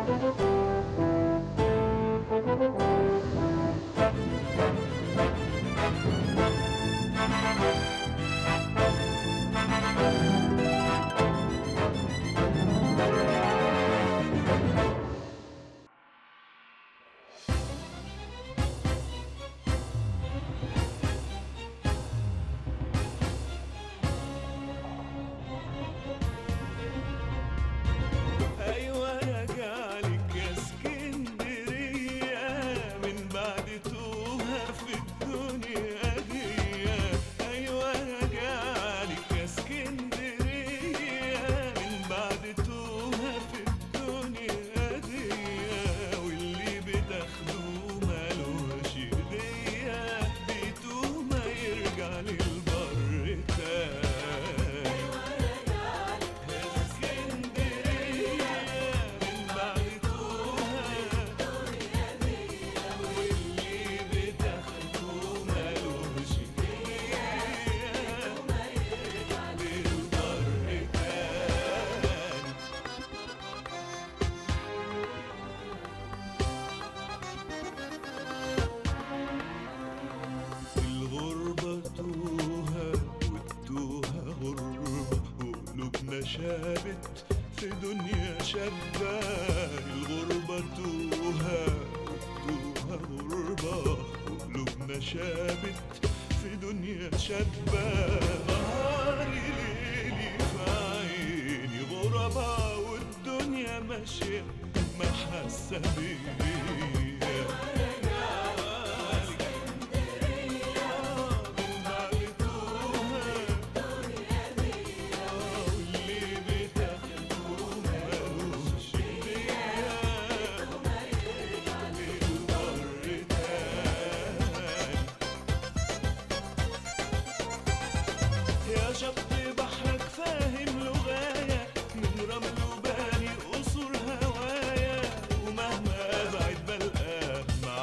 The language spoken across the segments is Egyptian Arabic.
ايوه رجعلك يا اسكندريه من بعد توها في الدنيا دي ايوه رجعلك يا اسكندريه من بعد توها في الدنيا دي واللي بتاخدوه مالوش ايديا بيتوه ما يرجع للبر تاني اسكندرية من بعد توها واللي بتاخده مالوش هدية للبر تاني الغربة توها والتوها غربة وقلوبنا شابت في دنيا شابة الغربة توها والتوها غربة وقلوبنا شابت في دنيا شابة نهاري ليلي في عيني غربة والدنيا ماشية ما حاسة بيا يا شط بحرك فاهم لغاية من رمل وباني قصور هوايا ومهما ابعد بلقى مع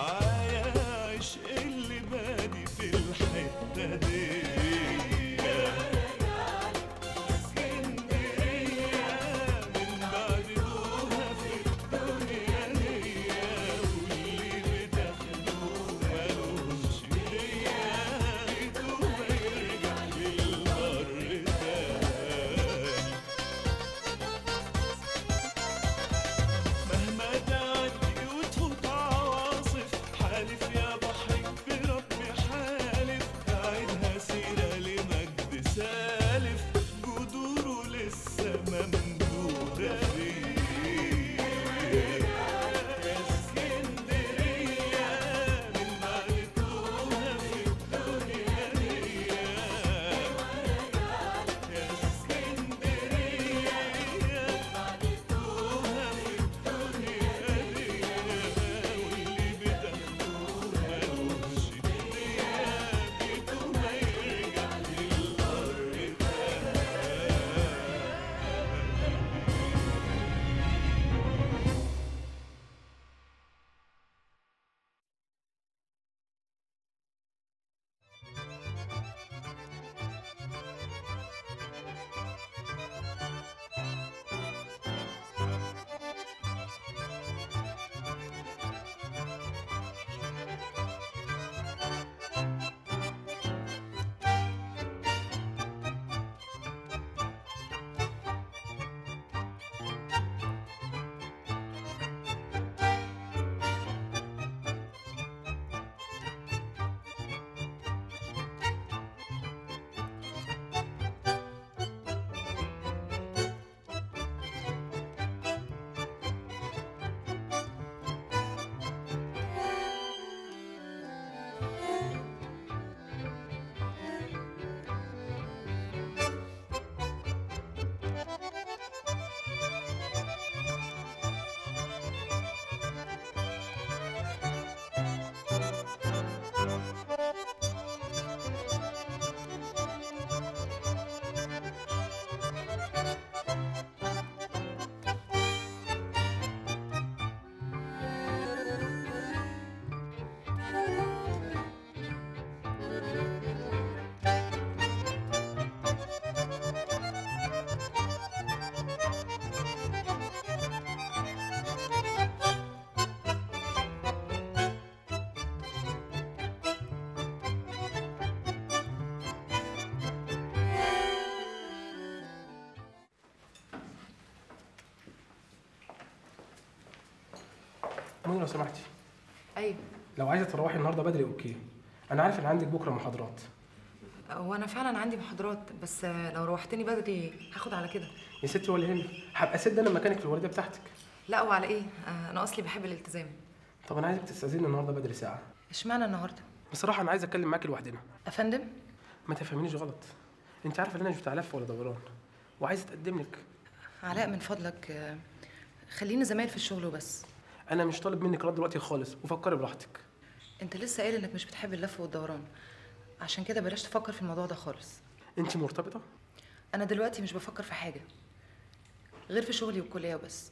منى لو سمحتي ايوه لو عايزه تروحي النهارده بدري اوكي انا عارف ان عندك بكره محاضرات هو انا فعلا عندي محاضرات بس لو روحتني بدري هاخد على كده يا ستي ولا يهمك هبقى سد انا مكانك في الورديه بتاعتك لا وعلى ايه آه، انا اصلي بحب الالتزام طب انا عايزك تستاذيني النهارده بدري ساعه اشمعنى النهارده بصراحه انا عايز اتكلم معاكي لوحدنا افندم ما تفهمينيش غلط انت عارفه ان انا مش بتاع لف ولا دوران وعايز اتقدم لك علاء من فضلك آه، خلينا زمايل في الشغل وبس انا مش طالب منك رد دلوقتي خالص وفكري براحتك انت لسه قايل انك مش بتحب اللف والدوران عشان كده بلاش تفكر في الموضوع ده خالص انت مرتبطه انا دلوقتي مش بفكر في حاجه غير في شغلي والكليه وبس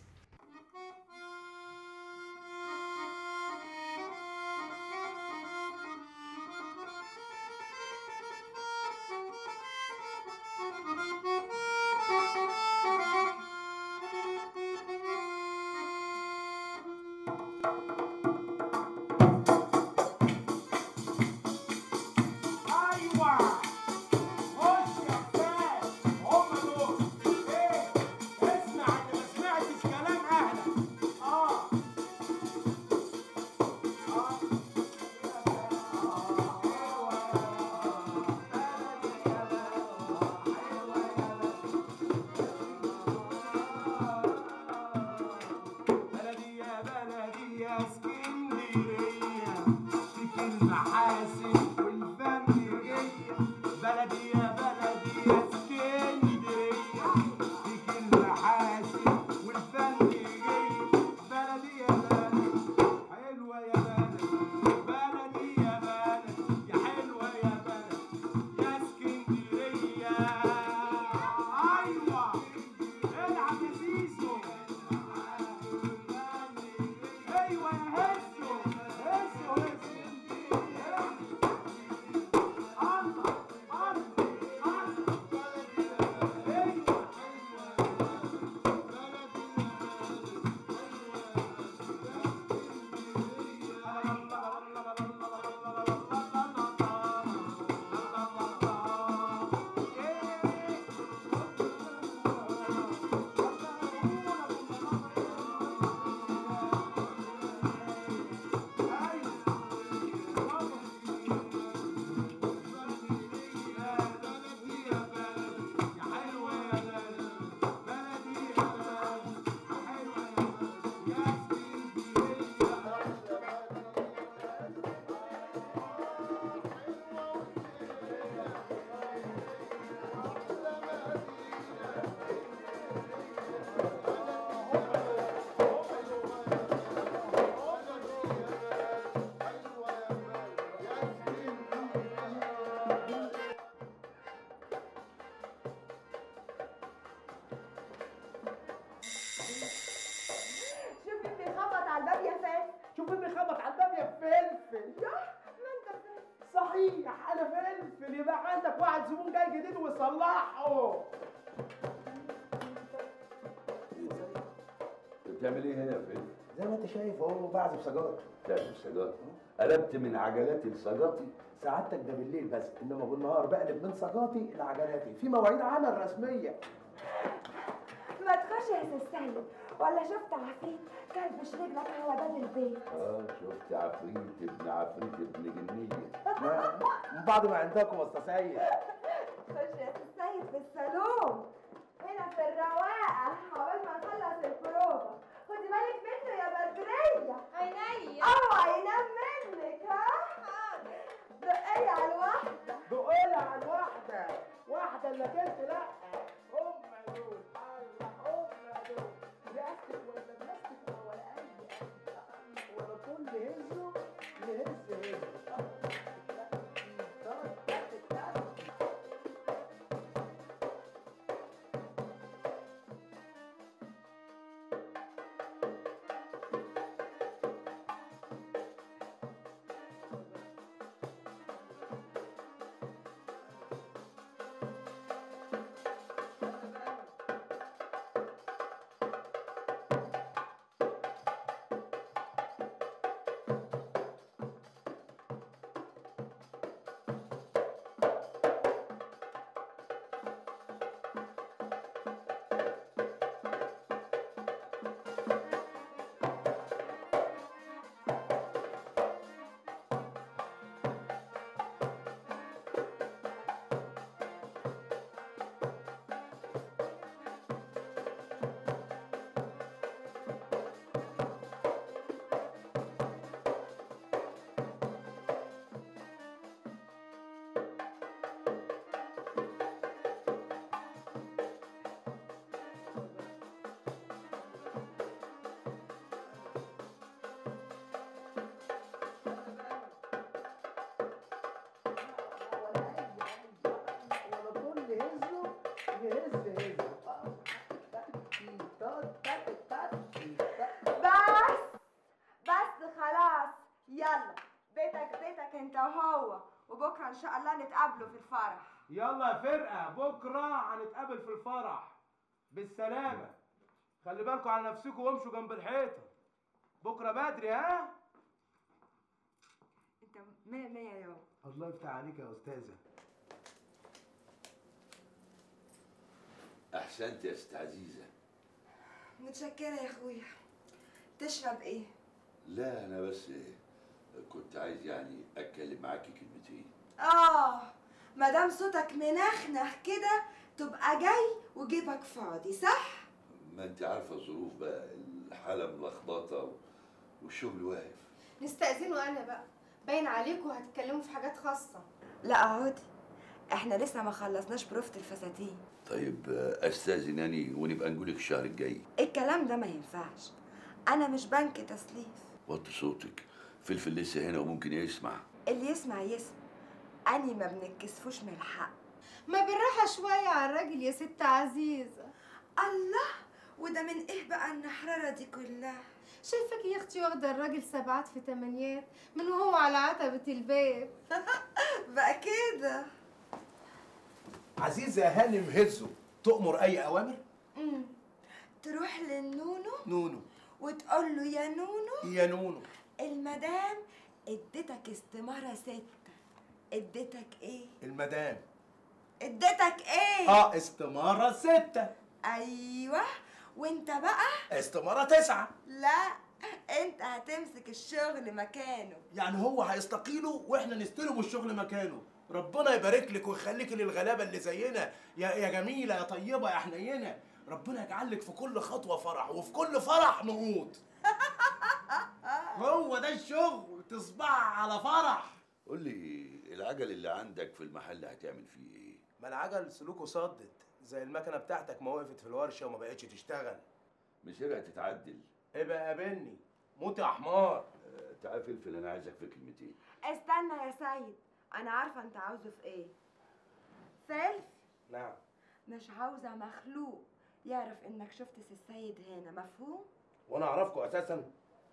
ايوه خش يا استاذ هم دول ايه اسمع اللي ما سمعتش كلام اهلك اه اه بلدي يا بلدي يا اسكندرية فيك المحاسن والفندقية بلدي يا بلدي يا اسكندرية فيك المحاسن والفندقية بلدي يا بلدي حلوة يا بلدي بلدي يا بلدي يا حلوة يا بلدي يا اسكندرية أيوة العب يا زيزو ايوه يا هسو هسو هسو الله الله الله ايوه شوف ابني خبط على الباب يا فندم شوف ابني خبط على الباب يا فلفل ياه ما انت فندم صحيح انا فلفل يبقى عندك واحد زبون جاي جديد ويصلحه بتعمل ايه هنا يا فندم؟ زي ما انت شايف اهو بعزف سجارة بتعمل سجارة قلبت من عجلاتي لسجارتي سعادتك ده بالليل بس انما بالنهار بقلب من سجاتي لعجلاتي في مواعيد عمل رسميه ما تخش يا سي سيد ولا شفت عفريت كلبش رجلك على باب البيت اه شفت عفريت ابن عفريت ابن جنية ما- من بعد ما عندكم يا استاذ سيد خش يا سي سيد في الصالون هنا في الرواقه عقبال ما نخلص البروفه خدي بالك منه يا بدريه عينيا اوعى ينام منك ها دقية على الواحده دقيلة على الواحدة واحدة اللي كنت لا هم دول الله هم دول بلاستيك ولا بلاستيك ولا أي ولا كل هزه يهز هزه ان شاء الله نتقابلوا في الفرح يلا يا فرقه بكره هنتقابل في الفرح بالسلامه خلي بالكم على نفسكم وامشوا جنب الحيطه بكره بدري ها انت مية مية يا يابا الله يفتح عليك يا استاذه احسنت يا ست عزيزه متشكرة يا اخويا تشرب ايه؟ لا انا بس كنت عايز يعني اتكلم معاكي كلمتين اه مادام صوتك منخنخ كده تبقى جاي وجيبك فاضي صح؟ ما انت عارفه الظروف بقى الحاله ملخبطه والشغل واقف نستأذنوا انا بقى باين عليكم هتتكلموا في حاجات خاصة لا اقعدي احنا لسه ما خلصناش بروفة الفساتين طيب استاذن اني ونبقى نقولك الشهر الجاي الكلام ده ما ينفعش انا مش بنك تسليف وطي صوتك فلفل لسه هنا وممكن يسمع اللي يسمع يسمع اني ما بنتكسفوش من الحق ما بالراحة شوية على الراجل يا ست عزيزة الله وده من ايه بقى النحررة دي كلها شايفك يا اختي واخدة الراجل سبعات في تمانيات من وهو على عتبة الباب بقى كده عزيزة هانم هزو تؤمر أي أوامر؟ امم تروح للنونو نونو وتقول له يا نونو يا نونو المدام اديتك استمارة ستة اديتك ايه؟ المدام اديتك ايه؟ اه استمارة ستة ايوه وانت بقى استمارة تسعة لا انت هتمسك الشغل مكانه يعني هو هيستقيله واحنا نستلم الشغل مكانه ربنا يبارك لك ويخليك للغلابه اللي زينا يا يا جميله يا طيبه يا حنينه ربنا يجعل لك في كل خطوه فرح وفي كل فرح نقود هو ده الشغل تصبح على فرح قول لي العجل اللي عندك في المحل هتعمل فيه ايه ما العجل سلوكه صدت زي المكنه بتاعتك ما وقفت في الورشه وما بقتش تشتغل مسيرها تتعدل ابقى قابلني موت يا حمار آه، تعال فلفل انا عايزك في كلمتين استنى يا سيد انا عارفه انت عاوزه في ايه سيلف نعم مش عاوزه مخلوق يعرف انك شفت سي السيد هنا مفهوم وانا اعرفكم اساسا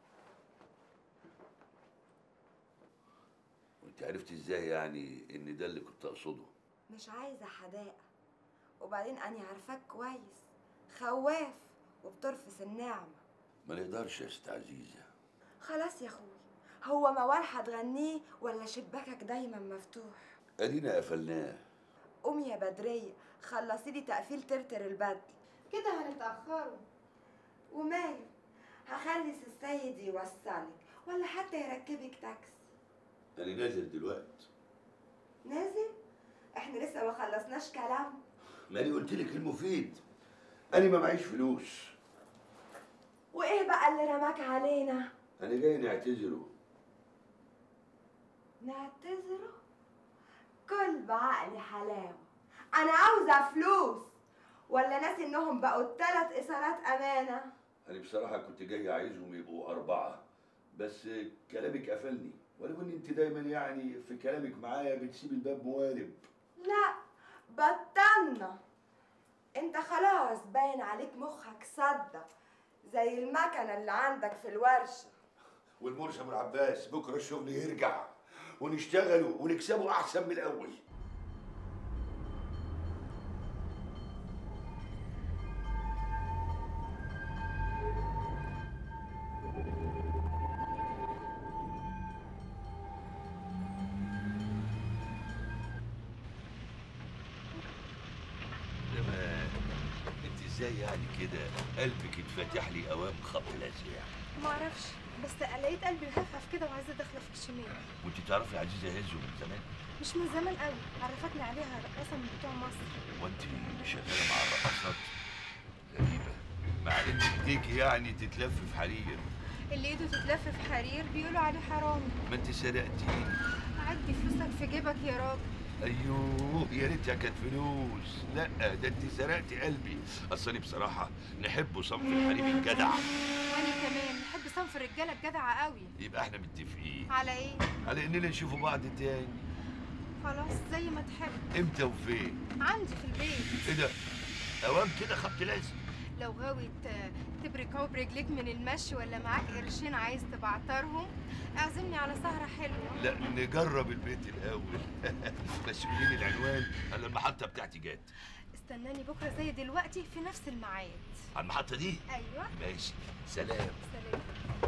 وانت عرفت ازاي يعني ان ده اللي كنت اقصده مش عايزه حداقه وبعدين اني عارفاك كويس خواف وبترفس النعمه ما نقدرش يا ست عزيزه خلاص يا اخوي هو موال هتغنيه ولا شباكك دايما مفتوح ادينا قفلناه قومي يا بدريه خلصي لي تقفيل ترتر البدل كده هنتأخروا وماله هخلي سي السيد يوصلك ولا حتى يركبك تاكسي انا نازل دلوقتي نازل احنا لسه ما خلصناش كلام ماني قلت لك المفيد انا ما معيش فلوس وايه بقى اللي رماك علينا انا جاي نعتذره نعتذره كل بعقلي حلاوه انا عاوزه فلوس ولا ناسي انهم بقوا التلات ايصالات امانه انا بصراحه كنت جاي عايزهم يبقوا اربعه بس كلامك قفلني ولو ان انت دايما يعني في كلامك معايا بتسيب الباب موارب لا بطلنا انت خلاص باين عليك مخك صدق زي المكنه اللي عندك في الورشه والمرسي ابو العباس بكره الشغل يرجع ونشتغلوا ونكسبوا احسن من الاول انما انت ازاي يعني كده قلبك اتفتح لي اوام خط الازياء ما اعرفش بس لقيت قلبي مهفهف كده وعايزة داخلة في الشمال وانت تعرفي عزيزه هزو من زمان مش من زمان قوي عرفتني عليها رقاصة من بتوع مصر وانت شغاله مع الرقاصات غريبه مع ان ايديك يعني تتلف في حرير اللي ايده تتلف في حرير بيقولوا عليه حرامي ما انت سرقتيني عدي فلوسك في جيبك يا راجل ايوه يا ريتها كانت فلوس لا ده انت سرقتي قلبي اصل أنا بصراحه نحب صنف الحريم الجدع وانا كمان بحب صنف الرجاله الجدعه قوي يبقى احنا متفقين على ايه على اننا نشوفوا بعض تاني خلاص زي ما تحب امتى وفين عندي في البيت ايه ده اوام كده خبط لازم لو غاوي ت- تبركوا برجليك من المشي ولا معاك قرشين عايز تبعترهم اعزمني على سهرة حلوة لا نجرب البيت الاول بس قولي لي العنوان انا المحطه بتاعتي جت استناني بكرة زي دلوقتي في نفس الميعاد على المحطه دي ايوه ماشي سلام سلام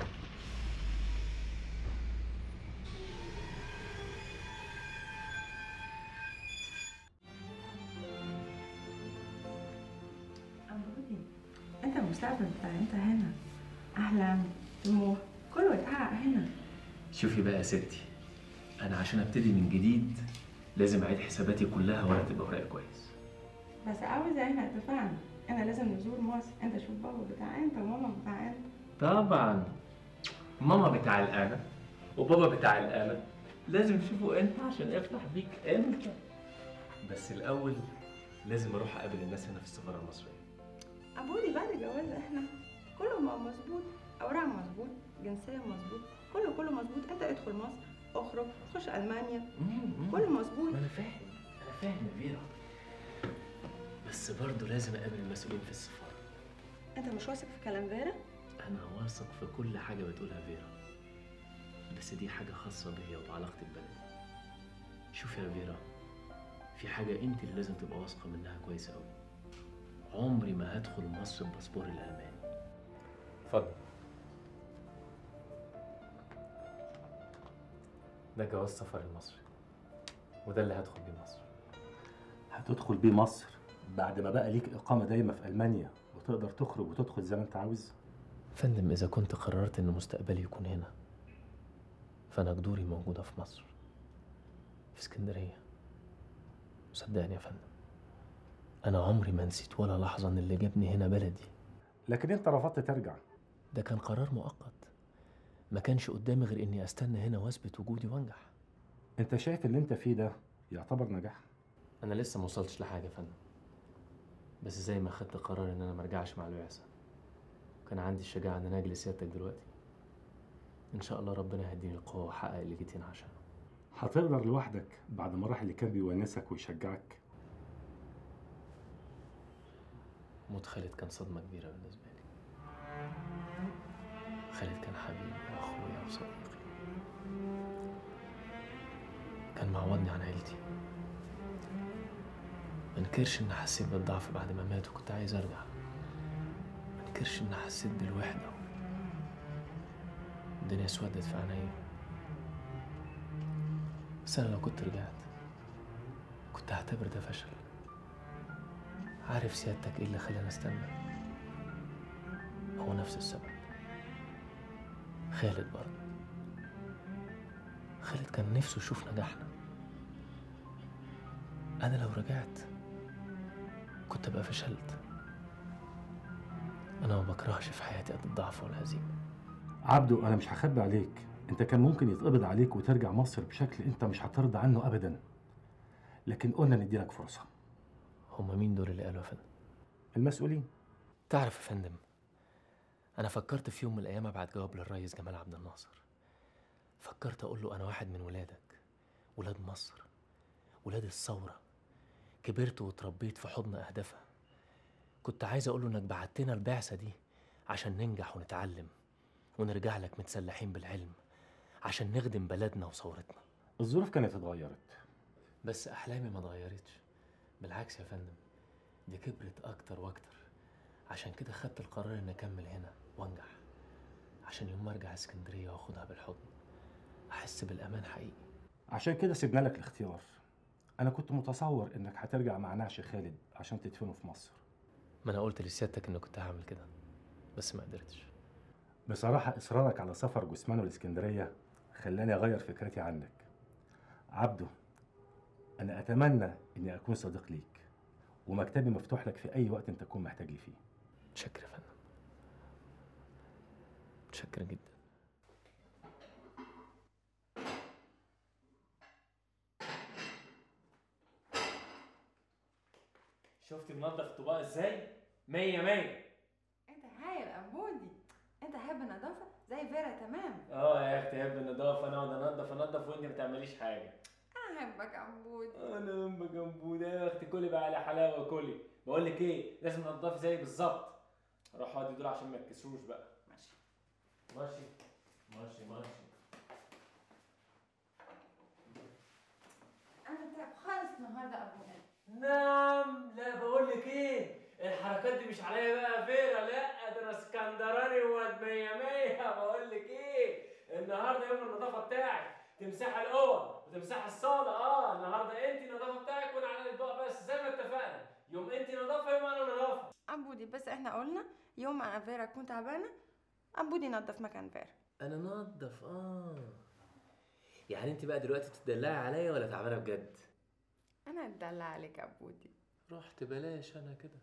أبوي أنت المستقبل بتاع أنت هنا أحلام طموح كله يتحقق هنا شوفي بقى يا ستي انا عشان ابتدي من جديد لازم اعيد حساباتي كلها وارتب اوراقي كويس بس عاوزة احنا اتفقنا أنا لازم نزور مصر أنت شوف بابا بتاع أنت وماما بتاع أنت طبعا ماما بتاع الآلة وبابا بتاع الآلة لازم تشوفوا انت عشان افرح بيك انت بس الاول لازم اروح اقابل الناس هنا في السفاره المصريه أبوي بعد الجواز احنا كله ما مظبوط أوراق مظبوط جنسية مظبوط كله كله مظبوط أنت ادخل مصر اخرج خش ألمانيا كله مظبوط ما انا فاهم انا فاهم يا فيرا بس برضه لازم اقابل المسؤولين في السفاره أنت مش واثق في كلام فيرا؟ انا واثق في كل حاجه بتقولها فيرا بس دي حاجه خاصه بيا وبعلاقتي ببلدي شوف يا فيرا في حاجه انت اللي لازم تبقى واثقه منها كويس قوي عمري ما هدخل مصر بباسبور الالماني اتفضل ده جواز سفر المصري وده اللي هدخل بيه مصر هتدخل بيه مصر بعد ما بقى ليك إقامة دايمة في ألمانيا وتقدر تخرج وتدخل زي ما أنت عاوز فندم إذا كنت قررت إن مستقبلي يكون هنا فأنا جذوري موجودة في مصر في اسكندرية صدقني يا فندم أنا عمري ما نسيت ولا لحظة إن اللي جابني هنا بلدي لكن أنت رفضت ترجع ده كان قرار مؤقت ما كانش قدامي غير إني أستنى هنا وأثبت وجودي وأنجح أنت شايف اللي أنت فيه ده يعتبر نجاح أنا لسه ما وصلتش لحاجة يا فندم بس زي ما خدت قرار إن أنا مرجعش مع البعثة كان عندي الشجاعة إن أنا أجلس سيادتك دلوقتي إن شاء الله ربنا يهديني القوة وأحقق اللي جيت هنا عشانه هتقدر لوحدك بعد ما راح اللي كان بيونسك ويشجعك موت خالد كان صدمة كبيرة بالنسبة لي خالد كان حبيبي وأخويا وصديقي كان معوضني عن عيلتي منكرش إن حسيت بالضعف بعد ما مات وكنت عايز أرجع منكرش إن حسيت بالوحدة الدنيا اسودت في عينيا بس أنا لو كنت رجعت كنت هعتبر ده فشل عارف سيادتك ايه اللي خلاني استنى هو نفس السبب خالد برضه خالد كان نفسه يشوف نجاحنا انا لو رجعت كنت ابقى فشلت انا ما بكرهش في حياتي قد الضعف والهزيمه عبدو أنا مش هخبي عليك أنت كان ممكن يتقبض عليك وترجع مصر بشكل أنت مش هترضى عنه أبدا لكن قلنا نديلك فرصة هما مين دول اللي قالوا يا فندم المسؤولين تعرف يا فندم انا فكرت في يوم من الايام ابعت جواب للريس جمال عبد الناصر فكرت اقول له انا واحد من ولادك ولاد مصر ولاد الثوره كبرت وتربيت في حضن اهدافها كنت عايز اقول له انك بعتنا البعثه دي عشان ننجح ونتعلم ونرجع لك متسلحين بالعلم عشان نخدم بلدنا وثورتنا الظروف كانت اتغيرت بس احلامي ما اتغيرتش بالعكس يا فندم دي كبرت اكتر واكتر عشان كده خدت القرار اني اكمل هنا وانجح عشان يوم ما ارجع اسكندريه واخدها بالحضن احس بالامان حقيقي عشان كده سيبنا لك الاختيار أنا كنت متصور إنك هترجع مع نعش خالد عشان تدفنه في مصر ما انا قلت لسيادتك اني كنت هعمل كده بس ما قدرتش بصراحة إصرارك على سفر جثمان الإسكندرية خلاني أغير فكرتي عنك عبده أنا أتمنى إني أكون صديق ليك ومكتبي مفتوح لك في أي وقت أنت تكون محتاج لي فيه متشكر يا فندم متشكر جدا شفت منظف الطباق ازاي؟ مية مية أنت هايل أبودي أنت حابب النظافة زي فيرا تمام اه يا اختي احب النظافة انا اقعد انضف انضف وانت ما تعمليش حاجة أنا أحبك أبودي انا ام جنبودة يا اختي كلي بقى على حلاوة كلي بقول لك ايه لازم تنضفي زي بالظبط روح اقعد دول عشان ما يتكسروش بقى ماشي ماشي ماشي ماشي انا تعب خالص النهارده ابو قلب نعم لا بقول لك ايه الحركات دي مش عليا بقى يا فيرا لا ده انا اسكندراني واد مية مية بقول لك ايه النهارده يوم النظافه بتاعك تمسح الاوض وتمسح الصاله اه النهارده انت النظافه بتاعك وانا على الاطباق بس زي ما اتفقنا يوم انت نظافه يوم انا نظافه عبودي بس احنا قلنا يوم ما انا فيرا كنت تعبانه عبودي نظف مكان فيرا انا نظف اه يعني انت بقى دلوقتي بتدلعي عليا ولا تعبانه بجد انا اتدلع عليك يا عبودي رحت بلاش انا كده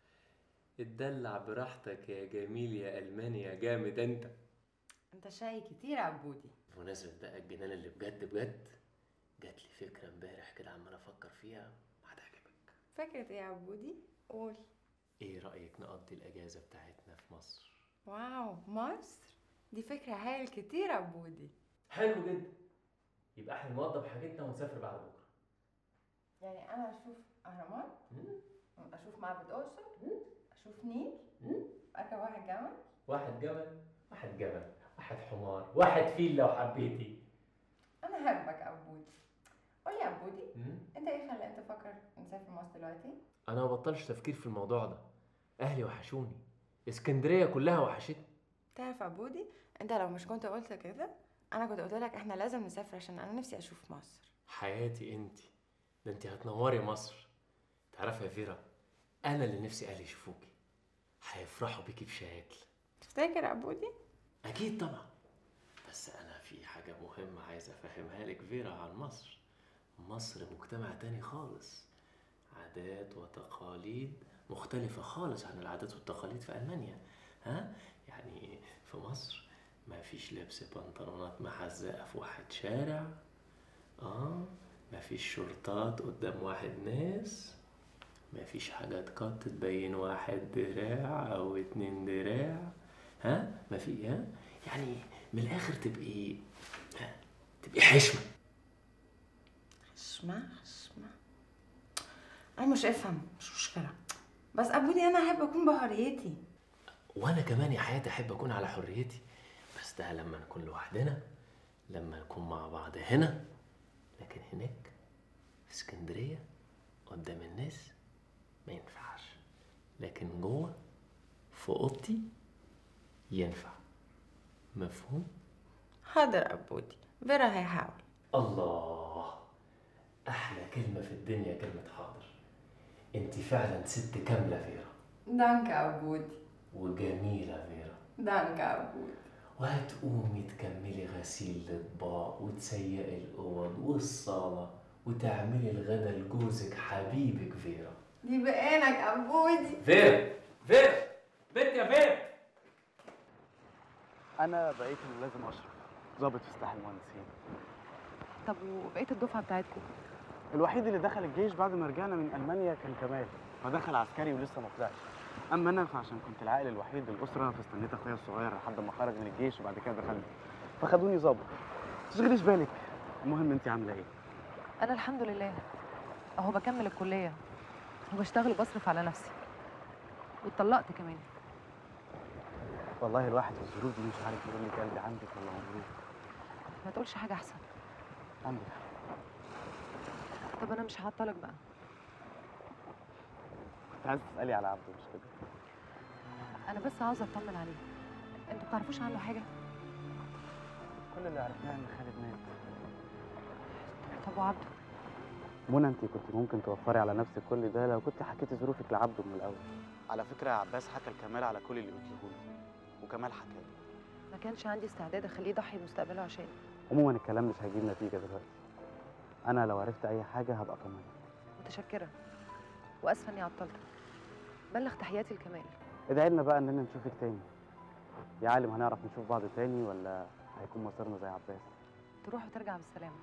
اتدلع براحتك يا جميل يا الماني يا جامد انت انت شاي كتير يا عبودي بمناسبة بقى الجنان اللي بجد بجد جات لي فكرة امبارح كده عمال افكر فيها هتعجبك فكرة ايه يا عبودي قول ايه رأيك نقضي الاجازة بتاعتنا في مصر واو مصر دي فكرة هايل كتير يا عبودي حلو جدا يبقى احنا نوضب حاجتنا ونسافر بعد بكرة يعني انا اشوف اهرامات اشوف معبد اقصر اشوف نيل اركب واحد جمل واحد جمل واحد جمل واحد حمار واحد فيل لو حبيتي انا هربك يا عبودي قول لي يا عبودي انت ايه خلاك تفكر نسافر مصر دلوقتي انا ما بطلش تفكير في الموضوع ده اهلي وحشوني اسكندرية كلها وحشتني تعرف يا عبودي انت لو مش كنت قلت كده انا كنت قلت لك احنا لازم نسافر عشان انا نفسي اشوف مصر حياتي انت ده انت هتنوري مصر تعرفي يا فيرا انا اللي نفسي اهلي يشوفوكي هيفرحوا بيكي بشكل تفتكر يا عبودي اكيد طبعا بس انا في حاجه مهمه عايز افهمها لك فيرا عن مصر مصر مجتمع تاني خالص عادات وتقاليد مختلفة خالص عن العادات والتقاليد في ألمانيا ها يعني في مصر ما فيش لبس بنطلونات محزقة في واحد شارع اه ما فيش شرطات قدام واحد ناس ما فيش حاجات قط تبين واحد دراع او اتنين دراع ها ما في ها يعني من الاخر تبقي ها تبقي حشمه حشمة حشمة انا مش افهم مش مشكلة بس عبودي انا احب اكون بحريتي وانا كمان يا حياتي احب اكون على حريتي بس ده لما نكون لوحدنا لما نكون مع بعض هنا لكن هناك في اسكندريه قدام الناس ما ينفعش لكن جوه في اوضتي ينفع مفهوم حاضر يا عبودي فيرا هيحاول الله احلى كلمه في الدنيا كلمه حاضر انت فعلا ست كامله فيرا دانك يا عبودي وجميله فيرا دانك يا عبودي وهتقومي تكملي غسيل الاطباق وتسيقي الاوض والصاله وتعملي الغدا لجوزك حبيبك فيرا دي بعينك يا عبودي فيرا فيرا بنت يا فيرا انا بقيت الملازم اشرف ضابط في سلاح المهندسين طب وبقيه الدفعه بتاعتكم الوحيد اللي دخل الجيش بعد ما رجعنا من المانيا كان كمال فدخل عسكري ولسه ما طلعش اما انا فعشان كنت العائل الوحيد للاسره فاستنيت اخويا الصغير لحد ما خرج من الجيش وبعد كده دخلت فخدوني ظابط تشغليش بالك المهم انت عامله ايه انا الحمد لله اهو بكمل الكليه وبشتغل وبصرف على نفسي واتطلقت كمان والله الواحد في الظروف دي مش عارف يقول لك قلبي عندك ولا مبروك ما تقولش حاجه احسن عندك طب انا مش هعطلك بقى كنت عايز تسالي على عبده مش كده انا بس عاوزه اطمن عليه انتوا بتعرفوش عنه حاجه كل اللي عرفناه ان خالد مات طب وعبده منى انت كنت ممكن توفري على نفسك كل ده لو كنت حكيتي ظروفك لعبده من الاول على فكره يا عباس حكى لكمال على كل اللي قلتيه له وكمال حكى لي ما كانش عندي استعداد اخليه يضحي بمستقبله عشاني عموما الكلام مش هيجيب نتيجه دلوقتي انا لو عرفت اي حاجه هبقى طمنك متشكره واسفه اني عطلتك بلغ تحياتي لكمال ادعي لنا بقى اننا نشوفك تاني يا عالم هنعرف نشوف بعض تاني ولا هيكون مصيرنا زي عباس تروح وترجع بالسلامه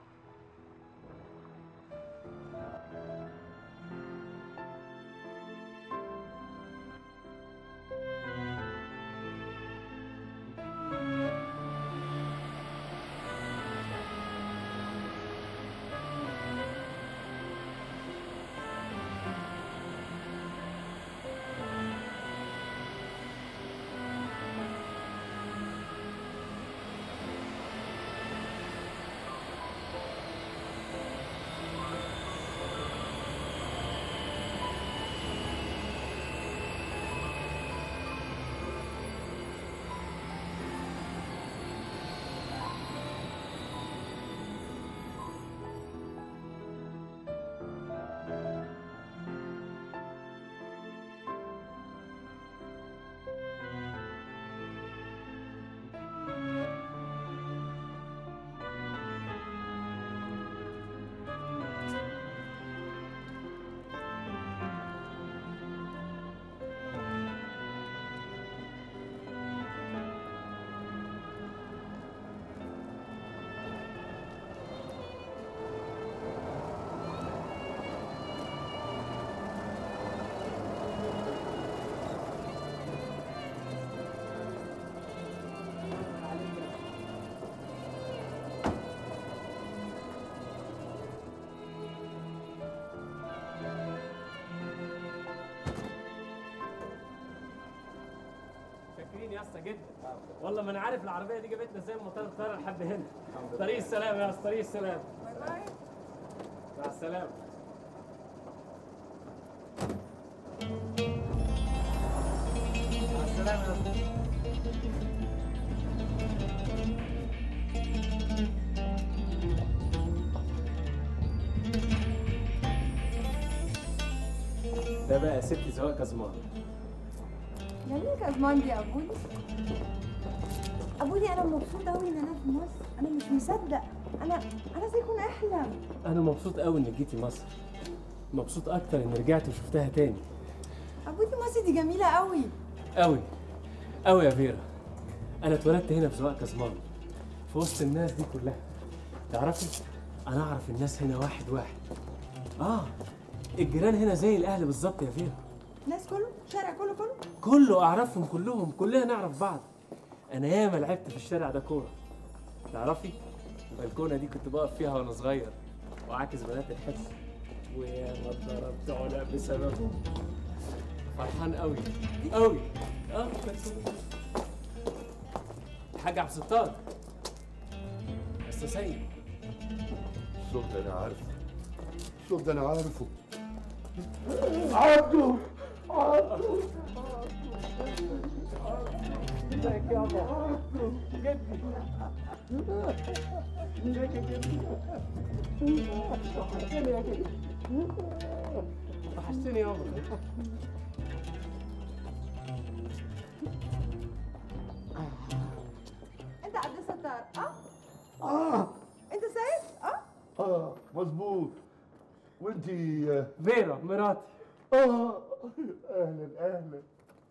كويسه جدا والله ما انا عارف العربيه دي جابتنا ازاي من مطار القاهره لحد هنا طريق السلام يا اسطى طريق السلام مع السلامه مع السلامه يا اسطى ده بقى ست سواق كزمان يعني ايه كازمان دي يا ابولي ابولي انا مبسوطه قوي ان انا في مصر انا مش مصدق انا انا زي يكون احلم انا مبسوط قوي انك جيتي مصر مبسوط اكتر اني رجعت وشفتها تاني ابولي مصر دي جميله قوي قوي قوي يا فيرا انا اتولدت هنا في زواق كزمان في وسط الناس دي كلها تعرفي انا اعرف الناس هنا واحد واحد اه الجيران هنا زي الاهل بالظبط يا فيرا الناس كله شارع كله كله كله اعرفهم كلهم كلنا نعرف بعض انا ياما لعبت في الشارع ده كوره تعرفي البلكونه دي كنت بقف فيها وانا صغير وعاكس بنات الحس وياما اتضربت علا بسببهم فرحان قوي قوي اه بس الحاج عبد الستار استاذ سيد الصوت ده انا عارفه الصوت ده انا عارفه عبده عبده ازيك يابا جدي ازيك يا جدي وحشتني يا جدي وحشتني يابا انت عبد الستار اه اه انت سيد اه اه مظبوط وانتي فيرا مراتي اه اهلا اهلا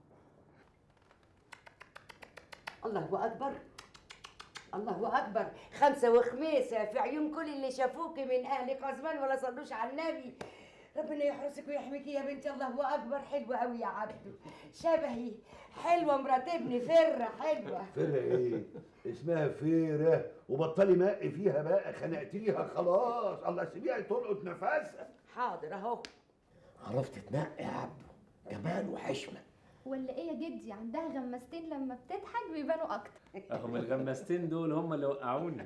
الله اكبر الله اكبر خمسه وخميسه في عيون كل اللي شافوك من اهل قزمان ولا صلوش على النبي ربنا يحرسك ويحميك يا بنتي الله اكبر حلوه قوي يا عبدو شبهي حلوه مرات ابني فره حلوه فيرة ايه اسمها فيرة وبطلي مق فيها بقى خنقتيها خلاص الله سيبيها تلقط نفسها حاضر اهو عرفت تنقي يا عبده جمال وحشمه ولا ايه يا جدي عندها غمستين لما بتضحك بيبانوا اكتر هم الغماستين دول هم اللي وقعوني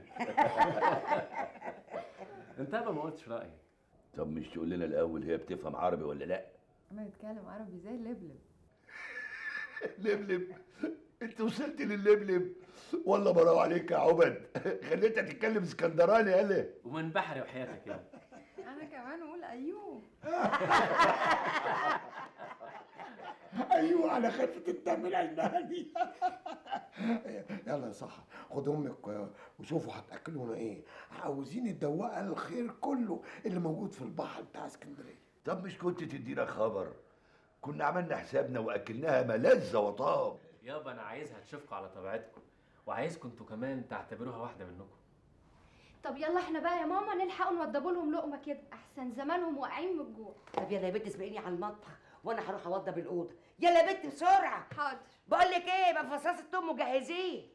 انت بقى ما قلتش رايك طب مش تقول لنا الاول هي بتفهم عربي ولا لا انا بتكلم عربي زي اللبلب لبلب انت وصلت لللبلب والله برافو عليك يا عبد خليتها تتكلم اسكندراني يالا ومن بحري وحياتك يعني انا كمان اقول ايوه ايوه على خفه الدم الالماني يلا يا صح خد امك و- وشوفوا هتاكلونا ايه عاوزين الدواء الخير كله اللي موجود في البحر بتاع اسكندريه طب مش كنت تدينا خبر كنا عملنا حسابنا واكلناها ملذ وطاب يابا انا عايزها تشوفكوا على طبيعتكم وعايزكم انتوا كمان تعتبروها واحده منكم طب يلا احنا بقى يا ماما نلحق نوضبوا لهم لقمه كده احسن زمانهم واقعين من الجوع طب يلا يا بنت اسبقيني على المطبخ وانا هروح اوضب الاوضه يلا يا بنت بسرعه حاضر بقول لك ايه بقى فصاص التوم مجهزيه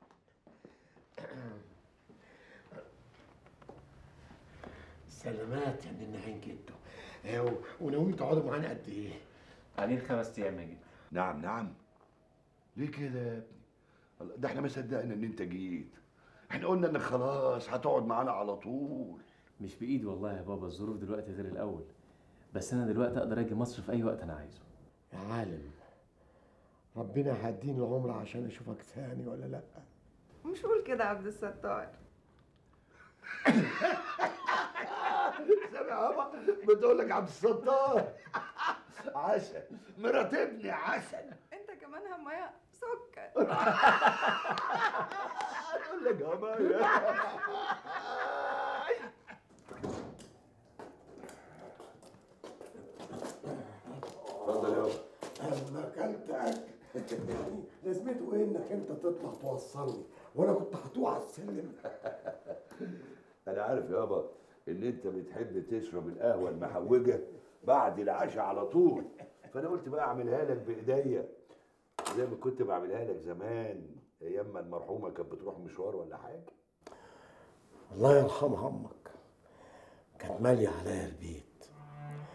سلامات يا من نعين جدو آه، و- وناويين تقعدوا معانا قد ايه؟ قاعدين خمس ايام يا جدي نعم نعم ليه كده يا ابني الله، ده احنا ما صدقنا ان انت جيت احنا قلنا انك خلاص هتقعد معانا على طول مش بايدي والله يا بابا الظروف دلوقتي غير الاول بس انا دلوقتي اقدر اجي مصر في اي وقت انا عايزه يا عالم ربنا هيديني العمر عشان اشوفك ثاني ولا لا مش قول كده يا عبد الستار سامع يابا بتقول لك عبد الستار عسل مرات ابني عسل انت كمان همايا سكر اقول لك يابا اتفضل يابا انا اكلت اكل يعني لازمته ايه انك انت تطلع توصلني وانا كنت هتوع على السلم انا عارف يابا ان انت بتحب تشرب القهوه المحوجه بعد العشاء على طول فانا قلت بقى اعملها لك بايديا زي ما كنت بعملها لك زمان ايام ما المرحومه كانت بتروح مشوار ولا حاجه الله يرحمها امك كانت ماليه عليا البيت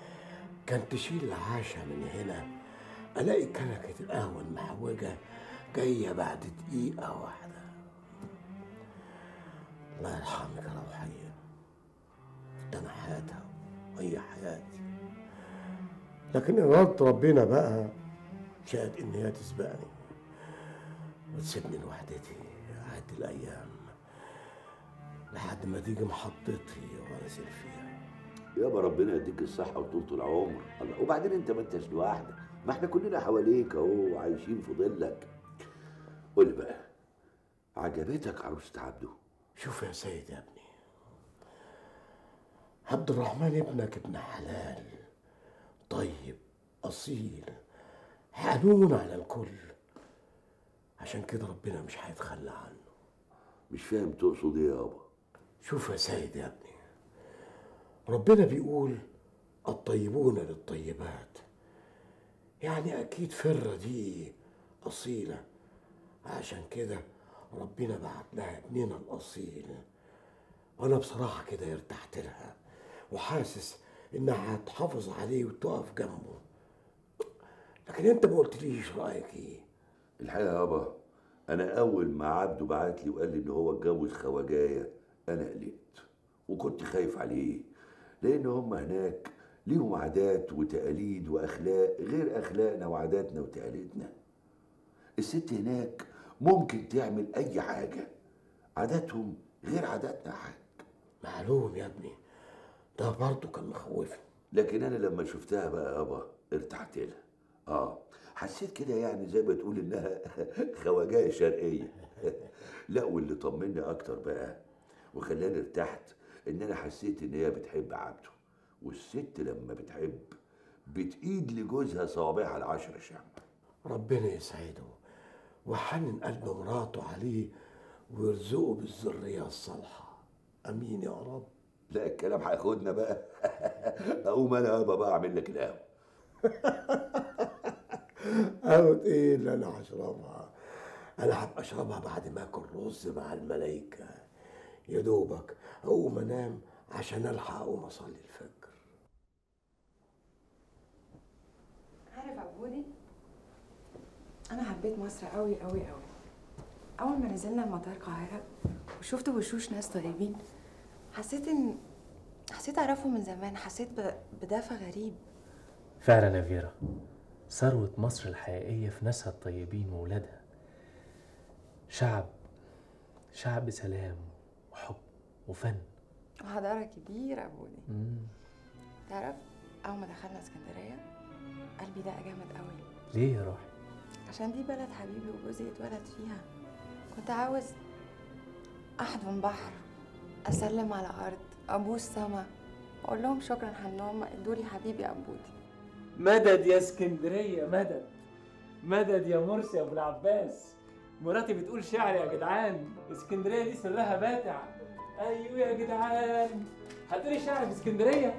كانت تشيل العشاء من هنا الاقي كنكه القهوه المحوجه جاية بعد دقيقة واحدة الله يرحمك يا روحية ده أنا حياتها وهي حياتي لكن إرادة ربنا بقى شاءت إن هي تسبقني وتسيبني لوحدتي أعد الأيام لحد ما تيجي محطتي وأنزل فيها يابا ربنا يديك الصحة وطولة العمر الله وبعدين انت ما انتش لوحدك ما احنا كلنا حواليك اهو عايشين في ظلك قول لي بقى عجبتك عروسة عبده شوف يا سيد يا ابني عبد الرحمن ابنك ابن حلال طيب أصيل حنون على الكل عشان كده ربنا مش هيتخلى عنه مش فاهم تقصد ايه يابا شوف يا سيد يا ابني ربنا بيقول الطيبون للطيبات يعني أكيد فرة دي أصيلة عشان كده ربنا بعت لها ابننا الأصيل وأنا بصراحة كده ارتحت لها وحاسس إنها هتحافظ عليه وتقف جنبه لكن أنت ما قلتليش رأيك إيه الحقيقة يابا انا اول ما عبده بعت لي وقال لي ان هو اتجوز خواجايه انا قلقت وكنت خايف عليه لان هم هناك ليهم عادات وتقاليد واخلاق غير اخلاقنا وعاداتنا وتقاليدنا الست هناك ممكن تعمل اي حاجه عاداتهم غير عاداتنا يا حاج معلوم يا ابني ده برضه كان مخوفني لكن انا لما شفتها بقى يابا ارتحت لها اه حسيت كده يعني زي ما تقول انها خواجايه شرقيه لا واللي طمني اكتر بقى وخلاني ارتحت ان انا حسيت ان هي بتحب عبده والست لما بتحب بتقيد لجوزها صوابعها العشرة شمع ربنا يسعده ويحنن قلب مراته عليه ويرزقه بالذرية الصالحة أمين يا رب لا الكلام هياخدنا بقى اقوم انا يابا بقى اعمل لك القهوه قهوة ايه اللي انا هشربها انا هبقى اشربها بعد ما اكل رز مع الملايكة يا دوبك اقوم انام عشان الحق اقوم اصلي الفجر عارف عبودي انا حبيت مصر قوي قوي قوي اول ما نزلنا مطار القاهره وشفت وشوش ناس طيبين حسيت ان حسيت اعرفهم من زمان حسيت ب... بدفى غريب فعلا يا فيرا ثروة مصر الحقيقية في ناسها الطيبين وولادها شعب شعب سلام وحب وفن وحضاره كبيره عبودي مم. تعرف اول ما دخلنا اسكندريه قلبي دق جامد قوي ليه يا روحي عشان دي بلد حبيبي وجوزي اتولد فيها كنت عاوز احضن بحر اسلم على ارض ابوس سما واقول لهم شكرا حنهم ادولي حبيبي عبودي مدد يا اسكندرية مدد مدد يا مرسي يا ابو العباس مراتي بتقول شعر يا جدعان اسكندرية دي سرها باتع ايوه يا جدعان هتقولي شعر في اسكندرية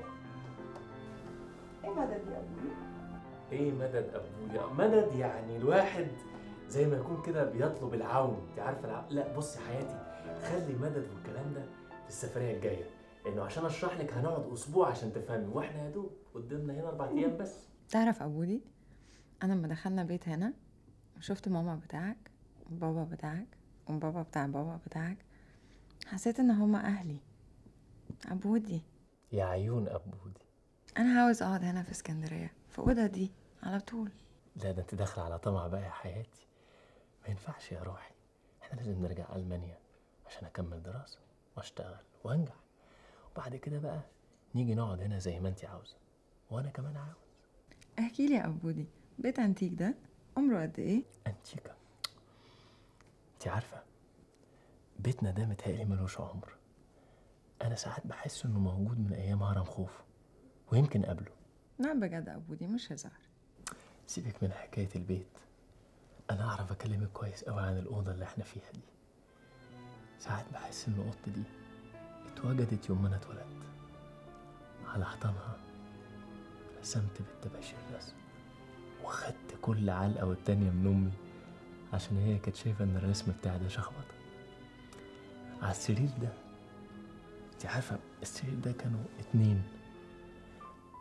ايه مدد يا ابوي ايه مدد ابويا مدد يعني الواحد زي ما يكون كده بيطلب العون انت عارفه الع... لا بصي حياتي خلي مدد والكلام ده للسفريه الجايه انه عشان اشرح لك هنقعد اسبوع عشان تفهمي واحنا يا دوب قدامنا هنا اربع ايام بس تعرف ابودي انا لما دخلنا بيت هنا وشفت ماما بتاعك وبابا بتاعك وبابا بتاع بابا بتاعك حسيت ان هما اهلي عبودي يا عيون ابودي انا عاوز اقعد هنا في اسكندريه في اوضه دي على طول لا ده انت داخله على طمع بقى يا حياتي ما ينفعش يا روحي احنا لازم نرجع المانيا عشان اكمل دراسه واشتغل وانجح وبعد كده بقى نيجي نقعد هنا زي ما انت عاوزه وانا كمان عاوز احكي لي يا عبودي بيت انتيك ده عمره قد ايه انتيكا انت عارفه بيتنا ده متهيألي ملوش عمر انا ساعات بحس انه موجود من ايام هرم خوفو ويمكن قبله لا بجد عبودي مش هزار سيبك من حكايه البيت انا اعرف اكلمك كويس قوي عن الاوضه اللي احنا فيها دي ساعات بحس ان اوضتي دي اتوجدت يوم ما انا اتولدت على حيطانها رسمت بالطباشير الرسم وخدت كل علقه والتانيه من امي عشان هي كانت شايفه ان الرسم بتاعي ده شخبطه على السرير ده انت عارفه السرير ده كانوا اتنين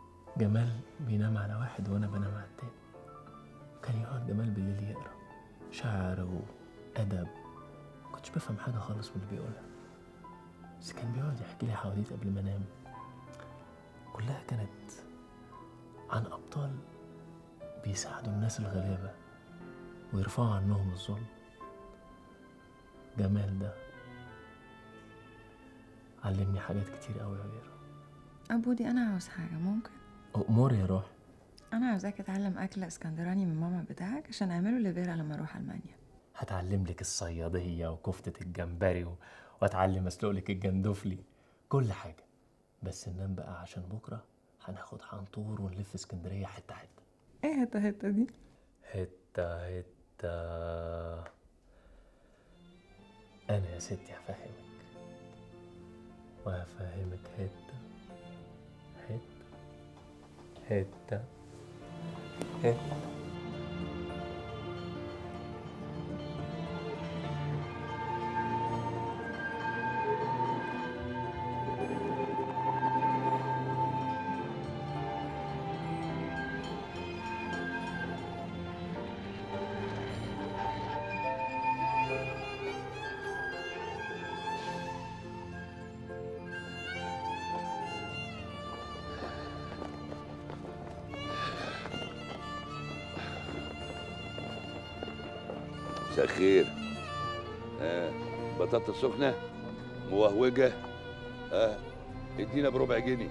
جمال بينام على واحد وانا بنام على التاني كان يقعد جمال بالليل يقرا شعر وأدب كنتش بفهم حاجة خالص من اللي بيقولها بس كان بيقعد يحكي لي حواديت قبل ما انام كلها كانت عن أبطال بيساعدوا الناس الغلابة ويرفعوا عنهم الظلم جمال ده علمني حاجات كتير قوي يا غيرة أبودي أنا عاوز حاجة ممكن أموري يا روح أنا عاوزاك تتعلم أكل اسكندراني من ماما بتاعك عشان أعمله لفيرا لما أروح ألمانيا هتعلم لك الصيادية وكفتة الجمبري و... واتعلم اسلق لك الجندفلي كل حاجة بس ننام بقى عشان بكرة هناخد حنطور ونلف اسكندرية حتة حتة إيه هتا هتا دي؟ حتة حتة أنا يا ستي هفهمك وهفهمك حتة حتة حتة حتة مساء الخير آه بطاطا سخنة موهوجة آه ادينا بربع جنيه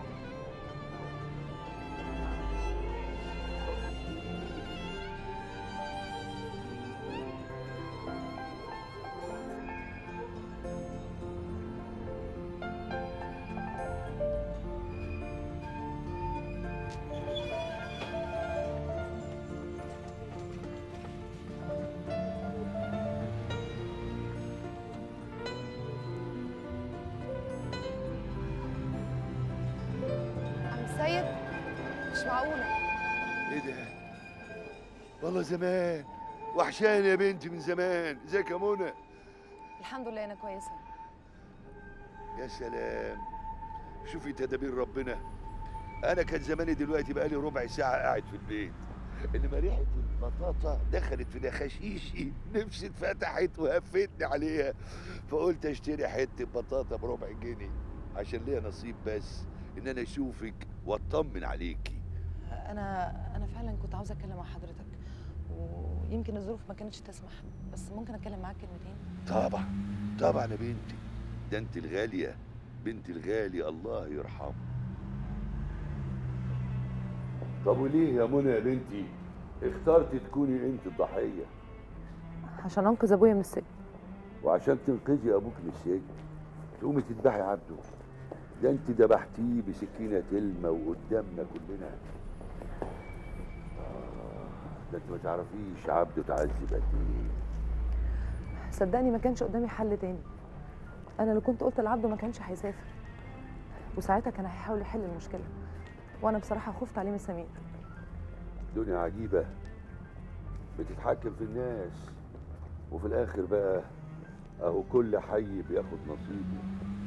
عم سيد مش معقولة ايه ده والله زمان وحشاني يا بنتي من زمان ازيك يا منى الحمد لله أنا كويسة يا سلام شوفي تدابير ربنا انا كان زماني دلوقتي بقالي ربع ساعه قاعد في البيت انما ريحه البطاطا دخلت في نخاشيشي نفسي اتفتحت وهفتني عليها فقلت اشتري حته بطاطا بربع جنيه عشان ليا نصيب بس ان انا اشوفك واطمن عليكي أنا أنا فعلا كنت عاوزة أتكلم مع حضرتك ويمكن الظروف ما كانتش تسمح بس ممكن أتكلم معاك كلمتين طبعا طبعا يا بنتي ده انت الغاليه بنتي الغالي الله يرحمه طب وليه يا منى يا بنتي اخترتي تكوني انت الضحيه عشان أنقذ أبويا من السجن وعشان تنقذي ابوك من السجن تقومي تذبحي عبده ده انت ذبحتيه بسكينه تلمه وقدامنا كلنا آه، ده انت ما تعرفيش عبده اتعذب قد ايه صدقني ما كانش قدامي حل تاني أنا لو كنت قلت لعبده ما كانش هيسافر وساعتها كان هيحاول يحل المشكلة وأنا بصراحة خفت عليه من سمير دنيا عجيبة بتتحكم في الناس وفي الآخر بقى أهو كل حي بياخد نصيبه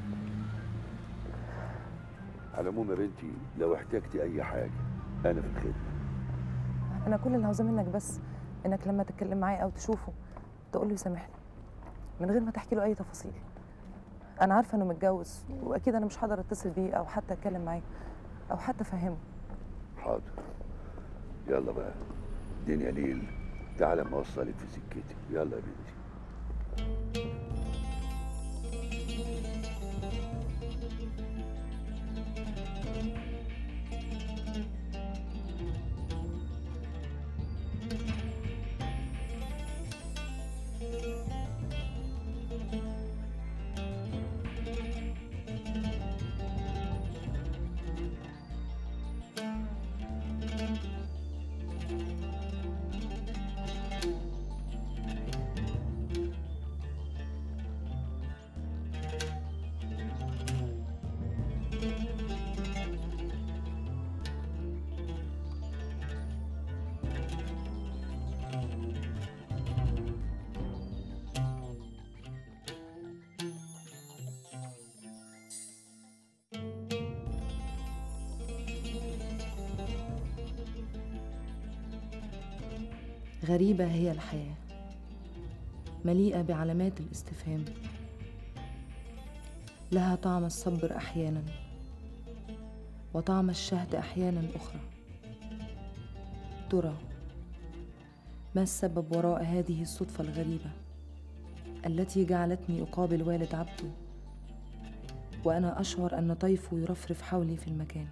على العموم يا بنتي لو احتجتي أي حاجة أنا في الخدمة أنا كل اللي عاوزاه منك بس إنك لما تتكلم معاه أو تشوفه تقول له يسامحني من غير ما تحكي له أي تفاصيل أنا عارفة إنه متجوز وأكيد أنا مش هقدر أتصل بيه أو حتى أتكلم معاه أو حتى أفهمه حاضر يلا بقى الدنيا ليل تعالى ما أوصلك في سكتك يلا يا بنتي غريبة هي الحياة مليئة بعلامات الاستفهام لها طعم الصبر أحيانا وطعم الشهد أحيانا أخرى ترى ما السبب وراء هذه الصدفة الغريبة التي جعلتني أقابل والد عبده وأنا أشعر أن طيفه يرفرف حولي في المكان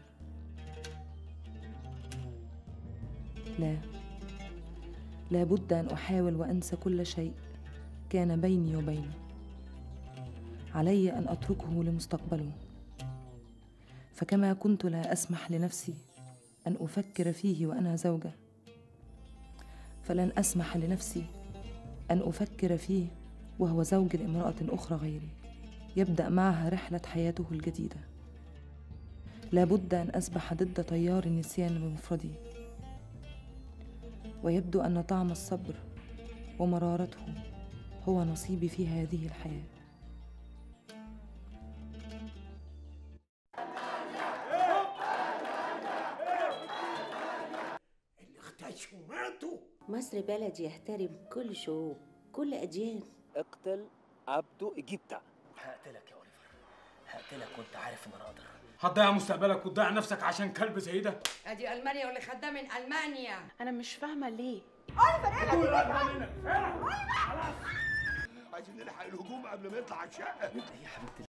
لا لا بد أن أحاول وأنسى كل شيء كان بيني وبينه علي أن أتركه لمستقبله فكما كنت لا أسمح لنفسي أن أفكر فيه وأنا زوجة فلن أسمح لنفسي أن أفكر فيه وهو زوج لامرأة أخرى غيري يبدأ معها رحلة حياته الجديدة لابد أن أسبح ضد تيار النسيان بمفردي ويبدو أن طعم الصبر ومرارته هو نصيبي في هذه الحياه اختشوا ماتوا مصر بلد يحترم كل شعوب كل أديان اقتل عبده اجيبتا هقتلك يا اوليفر هقتلك وانت عارف ان انا اقدر هتضيع مستقبلك وتضيع نفسك عشان كلب زي ده ادي المانيا واللي خدها من المانيا انا مش فاهمه ليه عايزين نلحق الهجوم قبل ما يطلع الشقه يا حبيبتي